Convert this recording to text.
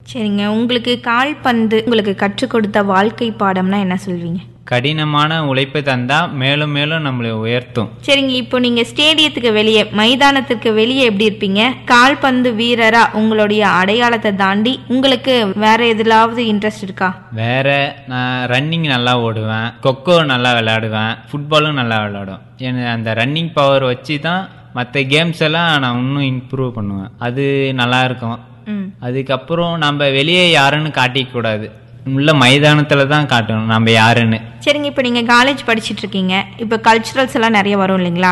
சரிங்க உங்களுக்கு கால்பந்து உங்களுக்கு கற்றுக் கொடுத்த வாழ்க்கை பாடம்னா என்ன சொல்வீங்க கடினமான உழைப்பு தந்தா மேலும் மேலும் நம்மளை உயர்த்தும் சரிங்க இப்போ நீங்க ஸ்டேடியத்துக்கு வெளியே மைதானத்திற்கு வெளியே எப்படி இருப்பீங்க கால்பந்து வீரரா உங்களுடைய அடையாளத்தை தாண்டி உங்களுக்கு வேற எதுலாவது இன்ட்ரெஸ்ட் இருக்கா வேற நான் ரன்னிங் நல்லா ஓடுவேன் கொக்கோ நல்லா விளையாடுவேன் ஃபுட்பாலும் நல்லா விளையாடுவேன் எனக்கு அந்த ரன்னிங் பவர் வச்சு தான் மற்ற கேம்ஸ் எல்லாம் நான் இன்னும் இம்ப்ரூவ் பண்ணுவேன் அது நல்லா இருக்கும் ம் அதுக்கப்புறம் நம்ம வெளியே யாருன்னு காட்டிக்க கூடாது உள்ள மைதானத்தில் தான் காட்டணும் நம்ம யாருன்னு சரிங்க இப்போ நீங்கள் காலேஜ் படிச்சிட்டு இருக்கீங்க இப்போ கல்ச்சுரல்ஸ் எல்லாம் நிறைய வரும் இல்லைங்களா